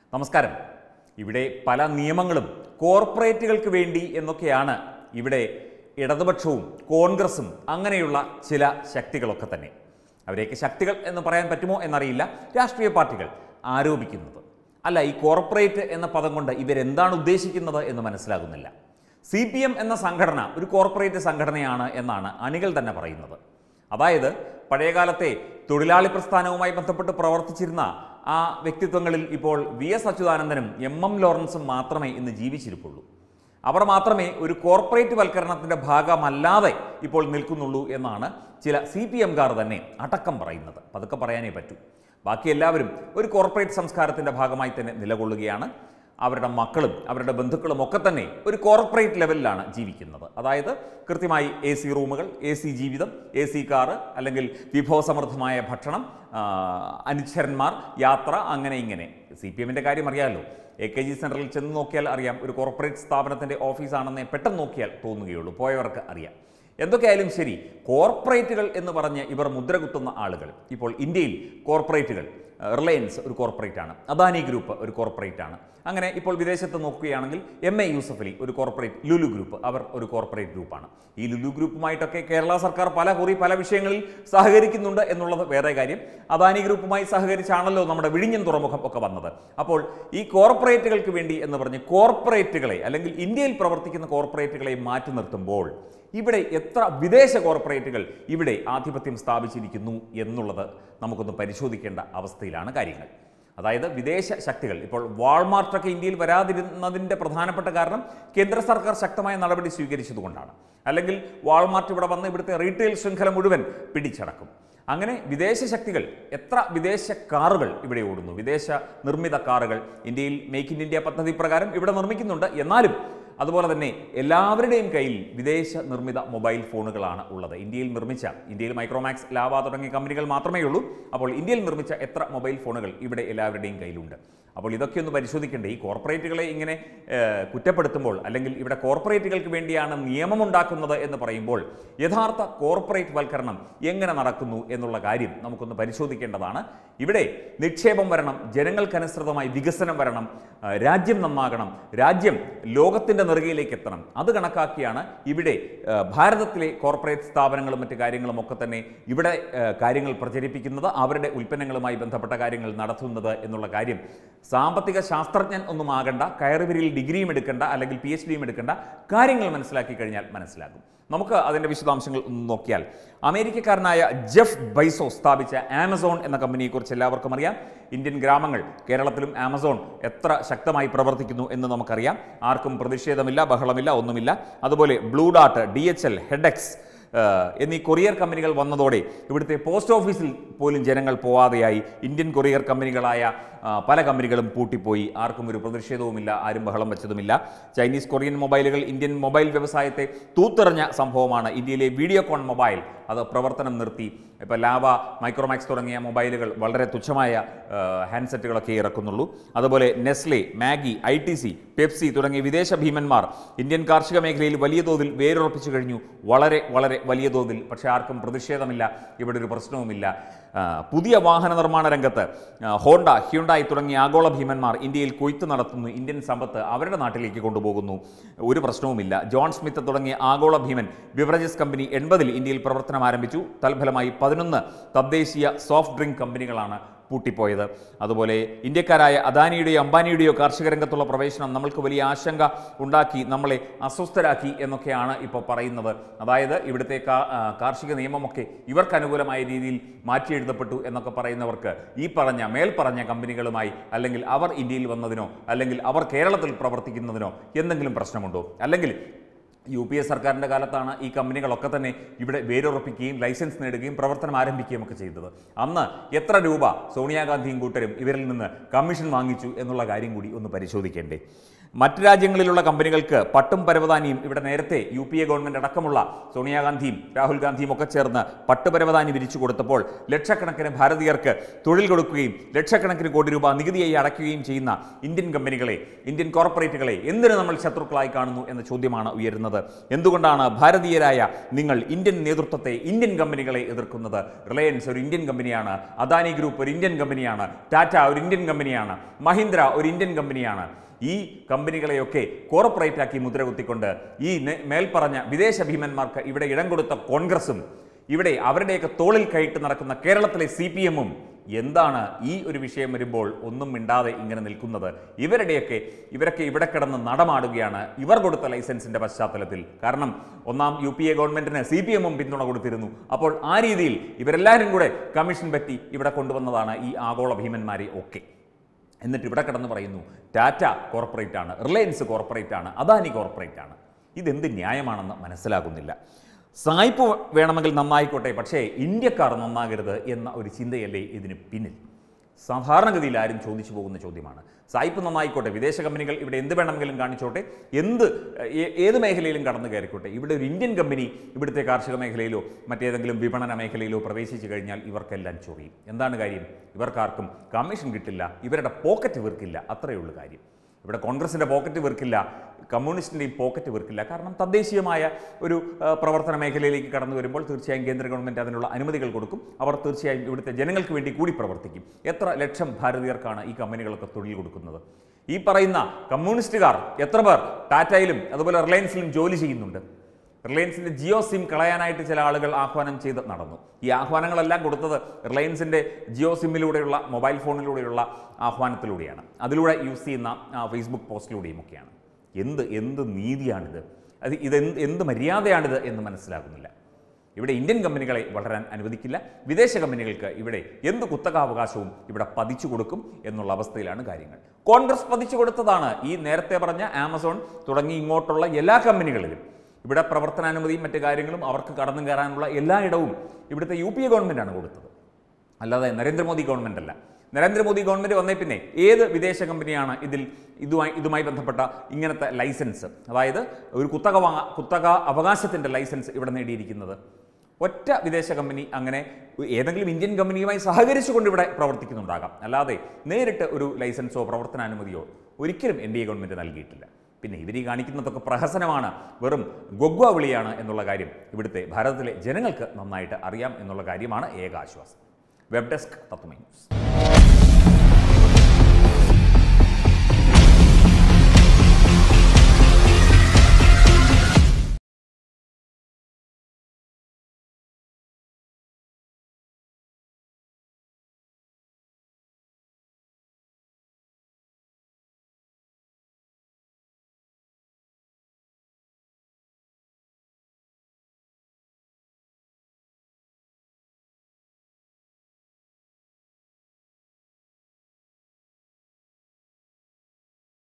നമസ്കാരം ഇവിടെ പല നിയമങ്ങളും കോർപ്പറേറ്റുകൾക്ക് വേണ്ടി എന്നൊക്കെയാണ് ഇവിടെ ഇടതുപക്ഷവും കോൺഗ്രസും അങ്ങനെയുള്ള ചില ശക്തികളൊക്കെ തന്നെ അവരെയൊക്കെ ശക്തികൾ എന്ന് പറയാൻ പറ്റുമോ എന്നറിയില്ല രാഷ്ട്രീയ പാർട്ടികൾ ആരോപിക്കുന്നത് അല്ല ഈ കോർപ്പറേറ്റ് എന്ന പദം കൊണ്ട് ഇവരെന്താണ് ഉദ്ദേശിക്കുന്നത് എന്ന് മനസ്സിലാകുന്നില്ല സി പി എം എന്ന സംഘടന ഒരു കോർപ്പറേറ്റ് സംഘടനയാണ് എന്നാണ് അണികൾ തന്നെ പറയുന്നത് അതായത് പഴയകാലത്തെ തൊഴിലാളി പ്രസ്ഥാനവുമായി ബന്ധപ്പെട്ട് പ്രവർത്തിച്ചിരുന്ന ആ വ്യക്തിത്വങ്ങളിൽ ഇപ്പോൾ വി എസ് അച്യുതാനന്ദനും എം എം ലോറൻസും മാത്രമേ ഇന്ന് ജീവിച്ചിരിപ്പുള്ളൂ അവർ മാത്രമേ ഒരു കോർപ്പറേറ്റ് വൽക്കരണത്തിൻ്റെ ഭാഗമല്ലാതെ ഇപ്പോൾ നിൽക്കുന്നുള്ളൂ എന്നാണ് ചില സി പി എംകാർ തന്നെ അടക്കം പറയുന്നത് പതുക്കെ പറയാനേ പറ്റൂ ബാക്കി എല്ലാവരും ഒരു കോർപ്പറേറ്റ് സംസ്കാരത്തിൻ്റെ ഭാഗമായി തന്നെ നിലകൊള്ളുകയാണ് അവരുടെ മക്കളും അവരുടെ ബന്ധുക്കളും ഒക്കെ തന്നെ ഒരു കോർപ്പറേറ്റ് ലെവലിലാണ് ജീവിക്കുന്നത് അതായത് കൃത്യമായി എ സി റൂമുകൾ എ സി ജീവിതം എ സി കാറ് അല്ലെങ്കിൽ വിഭവസമൃദ്ധമായ ഭക്ഷണം ആ, അനുചരന്മാർ യാത്ര അങ്ങനെ ഇങ്ങനെ സി പി എമ്മിൻ്റെ കാര്യം അറിയാമല്ലോ എ കെ ജി സെൻറ്ററിൽ ചെന്ന് നോക്കിയാൽ അറിയാം ഒരു കോർപ്പറേറ്റ് സ്ഥാപനത്തിൻ്റെ ഓഫീസാണെന്നേ പെട്ടെന്ന് നോക്കിയാൽ തോന്നുകയുള്ളൂ പോയവർക്ക് അറിയാം എന്തൊക്കെയായാലും ശരി കോർപ്പറേറ്റുകൾ എന്ന് പറഞ്ഞ് ഇവർ മുദ്ര കുത്തുന്ന ആളുകൾ ഇപ്പോൾ ഇന്ത്യയിൽ കോർപ്പറേറ്റുകൾ ഏഹ്, റിലയൻസ് ഒരു കോർപ്പറേറ്റ് ആണ് അദാനി ഗ്രൂപ്പ് ഒരു കോർപ്പറേറ്റ് ആണ് അങ്ങനെ ഇപ്പോൾ വിദേശത്ത് നോക്കുകയാണെങ്കിൽ എം എ യൂസഫ് അലി ഒരു കോർപ്പറേറ്റ് ലുലു ഗ്രൂപ്പ് അവർ ഒരു കോർപ്പറേറ്റ് ഗ്രൂപ്പാണ് ഈ ലുലു ഗ്രൂപ്പുമായിട്ടൊക്കെ കേരള സർക്കാർ പല കുറി പല വിഷയങ്ങളിൽ സഹകരിക്കുന്നുണ്ട് എന്നുള്ളത് വേറെ കാര്യം അദാനി ഗ്രൂപ്പുമായി സഹകരിച്ചാണല്ലോ നമ്മുടെ വിഴിഞ്ഞം തുറമുഖം ഒക്കെ വന്നത് അപ്പോൾ ഈ കോർപ്പറേറ്റുകൾക്ക് വേണ്ടി എന്ന് പറഞ്ഞ് കോർപ്പറേറ്റുകളെ അല്ലെങ്കിൽ ഇന്ത്യയിൽ പ്രവർത്തിക്കുന്ന കോർപ്പറേറ്റുകളെ മാറ്റി നിർത്തുമ്പോൾ ഇവിടെ എത്ര വിദേശ കോർപ്പറേറ്റുകൾ ഇവിടെ ആധിപത്യം സ്ഥാപിച്ചിരിക്കുന്നു എന്നുള്ളത് നമുക്കൊന്ന് പരിശോധിക്കേണ്ട അവസ്ഥയിലാണ് കാര്യങ്ങൾ അതായത് വിദേശ ശക്തികൾ ഇപ്പോൾ വാൾമാർട്ടൊക്കെ ഇന്ത്യയിൽ വരാതിരുന്നതിൻ്റെ പ്രധാനപ്പെട്ട കാരണം കേന്ദ്ര സർക്കാർ ശക്തമായ നടപടി സ്വീകരിച്ചതുകൊണ്ടാണ് അല്ലെങ്കിൽ വാൾമാർട്ട് ഇവിടെ വന്ന് ഇവിടുത്തെ റീറ്റെയിൽ ശൃംഖല മുഴുവൻ പിടിച്ചടക്കും അങ്ങനെ വിദേശ ശക്തികൾ എത്ര വിദേശ കാറുകൾ ഇവിടെ ഓടുന്നു വിദേശ നിർമ്മിത കാറുകൾ ഇന്ത്യയിൽ മേക്ക് ഇൻ ഇന്ത്യ പദ്ധതി പ്രകാരം ഇവിടെ നിർമ്മിക്കുന്നുണ്ട് എന്നാലും അതുപോലെ തന്നെ എല്ലാവരുടെയും കയ്യിൽ വിദേശ നിർമ്മിത മൊബൈൽ ഫോണുകളാണ് ഉള്ളത് ഇന്ത്യയിൽ നിർമ്മിച്ച ഇന്ത്യയിൽ മൈക്രോമാക്സ് ലാവ തുടങ്ങിയ കമ്പനികൾ മാത്രമേ ഉള്ളൂ അപ്പോൾ ഇന്ത്യയിൽ നിർമ്മിച്ച എത്ര മൊബൈൽ ഫോണുകൾ ഇവിടെ എല്ലാവരുടെയും കയ്യിലുണ്ട് അപ്പോൾ ഇതൊക്കെ ഒന്ന് പരിശോധിക്കേണ്ടേ ഈ കോർപ്പറേറ്റുകളെ ഇങ്ങനെ ഏഹ്, കുറ്റപ്പെടുത്തുമ്പോൾ അല്ലെങ്കിൽ ഇവിടെ കോർപ്പറേറ്റുകൾക്ക് വേണ്ടിയാണ് നിയമമുണ്ടാക്കുന്നത് എന്ന് പറയുമ്പോൾ യഥാർത്ഥ കോർപ്പറേറ്റ് വൽക്കരണം എങ്ങനെ നടക്കുന്നു എന്നുള്ള കാര്യം നമുക്കൊന്ന് പരിശോധിക്കേണ്ടതാണ് ഇവിടെ നിക്ഷേപം വരണം ജനങ്ങൾക്കനുസൃതമായി വികസനം വരണം ആ, രാജ്യം നന്നാകണം രാജ്യം ലോകത്തിൻ്റെ നെറുകയിലേക്ക് എത്തണം അത് കണക്കാക്കിയാണ് ഇവിടെ ആ, ഭാരതത്തിലെ കോർപ്പറേറ്റ് സ്ഥാപനങ്ങളും മറ്റു കാര്യങ്ങളും ഒക്കെ തന്നെ ഇവിടെ ആ, കാര്യങ്ങൾ പ്രചരിപ്പിക്കുന്നത് അവരുടെ ഉൽപ്പന്നങ്ങളുമായി ബന്ധപ്പെട്ട കാര്യങ്ങൾ നടത്തുന്നത് എന്നുള്ള കാര്യം സാമ്പത്തിക ശാസ്ത്രജ്ഞൻ ഒന്നും ആകണ്ട കയറുവിരിയിൽ ഡിഗ്രിയും എടുക്കേണ്ട അല്ലെങ്കിൽ പി എച്ച് ഡിയും എടുക്കേണ്ട കാര്യങ്ങൾ മനസ്സിലാക്കി കഴിഞ്ഞാൽ മനസ്സിലാകും നമുക്ക് അതിൻ്റെ വിശദാംശങ്ങൾ ഒന്ന് നോക്കിയാൽ അമേരിക്കക്കാരനായ ജെഫ് ബൈസോ സ്ഥാപിച്ച ആമസോൺ എന്ന കമ്പനിയെക്കുറിച്ച് എല്ലാവർക്കും അറിയാം ഇന്ത്യൻ ഗ്രാമങ്ങൾ കേരളത്തിലും ആമസോൺ എത്ര ശക്തമായി പ്രവർത്തിക്കുന്നു എന്ന് നമുക്കറിയാം ആർക്കും പ്രതിഷേധമില്ല ബഹളമില്ല ഒന്നുമില്ല അതുപോലെ ബ്ലൂ ഡാട്ട് ഡി എച്ച് എൽ ഹെഡെക്സ് ഏഹ് എന്നീ കൊറിയർ കമ്പനികൾ വന്നതോടെ ഇവിടുത്തെ പോസ്റ്റ് ഓഫീസിൽ പോലും ജനങ്ങൾ പോവാതെയായി ഇന്ത്യൻ കൊറിയർ കമ്പനികളായ ആ, പല കമ്പനികളും പൂട്ടിപ്പോയി ആർക്കും ഒരു പ്രതിഷേധവുമില്ല ആരും ബഹളം വെച്ചതുമില്ല ചൈനീസ് കൊറിയൻ മൊബൈലുകൾ ഇന്ത്യൻ മൊബൈൽ വ്യവസായത്തെ തൂത്തെറിഞ്ഞ സംഭവമാണ് ഇന്ത്യയിലെ വീഡിയോകോൺ മൊബൈൽ അത് പ്രവർത്തനം നിർത്തി ഇപ്പോൾ ലാവ മൈക്രോമാക്സ് തുടങ്ങിയ മൊബൈലുകൾ വളരെ തുച്ഛമായ ആ, ഹാൻഡ്സെറ്റുകളൊക്കെ ഇറക്കുന്നുള്ളൂ അതുപോലെ Nestle Maggi I T C Pepsi തുടങ്ങിയ വിദേശ ഭീമന്മാർ ഇന്ത്യൻ കാർഷിക മേഖലയിൽ വലിയ തോതിൽ വേരുറപ്പിച്ചു കഴിഞ്ഞു വളരെ വളരെ വലിയ തോതിൽ പക്ഷേ ആർക്കും പ്രതിഷേധമില്ല ഇവിടെ ഒരു പ്രശ്നവുമില്ല ആ, പുതിയ വാഹന നിർമ്മാണ രംഗത്ത് ആ, ഹോണ്ട ഹ്യുണ്ടായി തുടങ്ങിയ ആഗോള ഭീമന്മാർ ഇന്ത്യയിൽ കൊയ്ത്ത് നടത്തുന്നു ഇന്ത്യൻ സമ്പത്ത് അവരുടെ നാട്ടിലേക്ക് കൊണ്ടുപോകുന്നു ഒരു പ്രശ്നവുമില്ല ജോൺ സ്മിത്ത് തുടങ്ങിയ ആഗോള ഭീമൻ ബിവറേജസ് കമ്പനി എൺപതിൽ ഇന്ത്യയിൽ പ്രവർത്തനം ആരംഭിച്ചു തൽഫലമായി പതിനൊന്ന് തദ്ദേശീയ സോഫ്റ്റ് ഡ്രിങ്ക് കമ്പനികളാണ് പൂട്ടിപ്പോയത് അതുപോലെ ഇന്ത്യക്കാരായ അദാനിയുടെയോ അംബാനിയുടെയോ കാർഷിക രംഗത്തുള്ള പ്രവേശനം നമ്മൾക്ക് വലിയ ആശങ്ക ഉണ്ടാക്കി നമ്മളെ അസ്വസ്ഥരാക്കി എന്നൊക്കെയാണ് ഇപ്പോൾ പറയുന്നത് അതായത് ഇവിടുത്തെ കാ- ആ, കാർഷിക നിയമമൊക്കെ ഇവർക്ക് അനുകൂലമായ രീതിയിൽ മാറ്റിയെഴുതപ്പെട്ടു എന്നൊക്കെ പറയുന്നവർക്ക് ഈ പറഞ്ഞ മേൽപ്പറഞ്ഞ കമ്പനികളുമായി അല്ലെങ്കിൽ അവർ ഇന്ത്യയിൽ വന്നതിനോ അല്ലെങ്കിൽ അവർ കേരളത്തിൽ പ്രവർത്തിക്കുന്നതിനോ എന്തെങ്കിലും പ്രശ്നമുണ്ടോ അല്ലെങ്കിൽ യു പി എ സർക്കാരിൻ്റെ കാലത്താണ് ഈ കമ്പനികളൊക്കെ തന്നെ ഇവിടെ വേരുറപ്പിക്കുകയും ലൈസൻസ് നേടുകയും പ്രവർത്തനം ആരംഭിക്കുകയും ഒക്കെ ചെയ്തത് അന്ന് എത്ര രൂപ സോണിയാഗാന്ധിയും കൂട്ടരും ഇവരിൽ നിന്ന് കമ്മീഷൻ വാങ്ങിച്ചു എന്നുള്ള കാര്യം കൂടി ഒന്ന് പരിശോധിക്കേണ്ടേ മറ്റ് രാജ്യങ്ങളിലുള്ള കമ്പനികൾക്ക് പട്ടും പരവതാനിയും ഇവിടെ നേരത്തെ യു പി എ ഗവൺമെൻറ് അടക്കമുള്ള സോണിയാഗാന്ധിയും രാഹുൽ ഗാന്ധിയും ഒക്കെ ചേർന്ന് പട്ടുപരവതാനി വിരിച്ചു കൊടുത്തപ്പോൾ ലക്ഷക്കണക്കിന് ഭാരതീയർക്ക് തൊഴിൽ കൊടുക്കുകയും ലക്ഷക്കണക്കിന് കോടി രൂപ നികുതിയായി അടയ്ക്കുകയും ചെയ്യുന്ന ഇന്ത്യൻ കമ്പനികളെ ഇന്ത്യൻ കോർപ്പറേറ്റുകളെ എന്തിനു നമ്മൾ ശത്രുക്കളായി കാണുന്നു എന്ന ചോദ്യമാണ് ഉയരുന്നത് പറയുന്നത് എന്തുകൊണ്ടാണ് ഭാരതീയരായ നിങ്ങൾ ഇന്ത്യൻ നേതൃത്വത്തെ ഇന്ത്യൻ കമ്പനികളെ എതിർക്കുന്നത് റിലയൻസ് ഒരു ഇന്ത്യൻ കമ്പനിയാണ് അദാനി ഗ്രൂപ്പ് ഒരു ഇന്ത്യൻ കമ്പനിയാണ് ടാറ്റ ഒരു ഇന്ത്യൻ കമ്പനിയാണ് മഹീന്ദ്ര ഒരു ഇന്ത്യൻ കമ്പനിയാണ് ഈ കമ്പനികളെയൊക്കെ കോർപ്പറേറ്റ് ആക്കി മുദ്ര കുത്തിക്കൊണ്ട് ഈ നേ- മേൽപ്പറഞ്ഞ വിദേശ ഭീമന്മാർക്ക് ഇവിടെ ഇടം കൊടുത്ത കോൺഗ്രസും ഇവിടെ അവരുടെയൊക്കെ തോളിൽ കയറ്റി നടക്കുന്ന കേരളത്തിലെ സി പി എമ്മും എന്താണ് ഈ ഒരു വിഷയം വരുമ്പോൾ ഒന്നും മിണ്ടാതെ ഇങ്ങനെ നിൽക്കുന്നത് ഇവരുടെയൊക്കെ ഇവരൊക്കെ ഇവിടെ കിടന്ന് നടമാടുകയാണ് ഇവർ കൊടുത്ത ലൈസൻസിന്റെ പശ്ചാത്തലത്തിൽ കാരണം ഒന്നാം യു പി എ ഗവൺമെന്റിന് സി പി എമ്മും പിന്തുണ കൊടുത്തിരുന്നു അപ്പോൾ ആ രീതിയിൽ ഇവരെല്ലാവരും കൂടെ കമ്മീഷൻ പറ്റി ഇവിടെ കൊണ്ടുവന്നതാണ് ഈ ആഗോള ഭീമന്മാരെ ഒക്കെ എന്നിട്ട് ഇവിടെ കിടന്ന് പറയുന്നു ടാറ്റ കോർപ്പറേറ്റ് ആണ് റിലയൻസ് കോർപ്പറേറ്റ് ആണ് അദാനി കോർപ്പറേറ്റ് ആണ് ഇതെന്ത് ന്യായമാണെന്ന് മനസ്സിലാകുന്നില്ല സായിപ്പ് വേണമെങ്കിൽ നന്നായിക്കോട്ടെ പക്ഷേ ഇന്ത്യക്കാർ നന്നാകരുത് എന്ന ഒരു ചിന്തയല്ലേ ഇതിന് പിന്നിൽ സാധാരണഗതിയിൽ ആരും ചോദിച്ചു പോകുന്ന ചോദ്യമാണ് സായിപ്പ് നന്നായിക്കോട്ടെ വിദേശ കമ്പനികൾ ഇവിടെ എന്ത് വേണമെങ്കിലും കാണിച്ചോട്ടെ എന്ത് ഏ- ഏത് മേഖലയിലും കടന്നു കയറിക്കോട്ടെ ഇവിടെ ഒരു ഇന്ത്യൻ കമ്പനി ഇവിടുത്തെ കാർഷിക മേഖലയിലോ മറ്റേതെങ്കിലും വിപണന മേഖലയിലോ പ്രവേശിച്ചു കഴിഞ്ഞാൽ ഇവർക്കെല്ലാം ചൊറിയും എന്താണ് കാര്യം ഇവർക്കാർക്കും കമ്മീഷൻ കിട്ടില്ല ഇവരുടെ പോക്കറ്റ് വീർക്കില്ല അത്രയേ ഉള്ളൂ കാര്യം ഇവിടെ കോൺഗ്രസിൻ്റെ പോക്കറ്റ് വീർക്കില്ല കമ്മ്യൂണിസ്റ്റിൻ്റെയും പോക്കറ്റ് വീർക്കില്ല കാരണം തദ്ദേശീയമായ ഒരു ആ, പ്രവർത്തന മേഖലയിലേക്ക് കടന്നു വരുമ്പോൾ തീർച്ചയായും കേന്ദ്ര ഗവൺമെൻറ് അതിനുള്ള അനുമതികൾ കൊടുക്കും അവർ തീർച്ചയായും ഇവിടുത്തെ ജനങ്ങൾക്ക് വേണ്ടി കൂടി പ്രവർത്തിക്കും എത്ര ലക്ഷം ഭാരതീയർക്കാണ് ഈ കമ്പനികളൊക്കെ തൊഴിൽ കൊടുക്കുന്നത് ഈ പറയുന്ന കമ്മ്യൂണിസ്റ്റുകാർ എത്ര പേർ ടാറ്റയിലും അതുപോലെ റിലയൻസിലും ജോലി ചെയ്യുന്നുണ്ട് റിലയൻസിൻ്റെ ജിയോ സിം കളയാനായിട്ട് ചില ആളുകൾ ആഹ്വാനം ചെയ്ത് നടന്നു ഈ ആഹ്വാനങ്ങളെല്ലാം കൊടുത്തത് റിലയൻസിൻ്റെ ജിയോ സിമ്മിലൂടെയുള്ള മൊബൈൽ ഫോണിലൂടെയുള്ള ആഹ്വാനത്തിലൂടെയാണ് അതിലൂടെ യൂസ് ചെയ്യുന്ന ആ, ഫേസ്ബുക്ക് പോസ്റ്റിലൂടെയും ഒക്കെയാണ് എന്ത് എന്ത് നീതിയാണിത് അത് ഇതെന്ത് എന്ത് മര്യാദയാണിത് എന്ന് മനസ്സിലാകുന്നില്ല ഇവിടെ ഇന്ത്യൻ കമ്പനികളെ വളരാൻ അനുവദിക്കില്ല വിദേശ കമ്പനികൾക്ക് ഇവിടെ എന്ത് കുത്തകാവകാശവും ഇവിടെ പതിച്ചു കൊടുക്കും എന്നുള്ള അവസ്ഥയിലാണ് കാര്യങ്ങൾ കോൺഗ്രസ് പതിച്ചു കൊടുത്തതാണ് ഈ നേരത്തെ പറഞ്ഞ ആമസോൺ തുടങ്ങി ഇങ്ങോട്ടുള്ള എല്ലാ കമ്പനികളിലും ഇവിടെ പ്രവർത്തനാനുമതിയും മറ്റു കാര്യങ്ങളും അവർക്ക് കടന്നു കയറാനുള്ള എല്ലായിടവും ഇവിടുത്തെ യു പി എ ഗവൺമെൻറ്റാണ് കൊടുത്തത് അല്ലാതെ നരേന്ദ്രമോദി ഗവൺമെൻറ് അല്ല നരേന്ദ്രമോദി ഗവൺമെൻറ് വന്നേ പിന്നെ ഏത് വിദേശ കമ്പനിയാണ് ഇതിൽ ഇതുമായി ഇതുമായി ബന്ധപ്പെട്ട ഇങ്ങനത്തെ ലൈസൻസ് അതായത് ഒരു കുത്തക വാ- കുത്തക അവകാശത്തിൻ്റെ ലൈസൻസ് ഇവിടെ നേടിയിരിക്കുന്നത് ഒറ്റ വിദേശ കമ്പനി അങ്ങനെ ഏതെങ്കിലും ഇന്ത്യൻ കമ്പനിയുമായി സഹകരിച്ചുകൊണ്ട് ഇവിടെ പ്രവർത്തിക്കുന്നുണ്ടാകാം അല്ലാതെ നേരിട്ട് ഒരു ലൈസൻസോ പ്രവർത്തനാനുമതിയോ ഒരിക്കലും എൻ ഡി എ ഗവൺമെൻറ് നൽകിയിട്ടില്ല പിന്നെ ഇവർ ഈ കാണിക്കുന്നതൊക്കെ പ്രഹസനമാണ് വെറും ഗൊഗ്വ വിളിയാണ് എന്നുള്ള കാര്യം ഇവിടുത്തെ ഭാരതത്തിലെ ജനങ്ങൾക്ക് നന്നായിട്ട് അറിയാം എന്നുള്ള കാര്യമാണ് ഏക ആശ്വാസം വെബ് ഡെസ്ക് തത്വമൈ ന്യൂസ്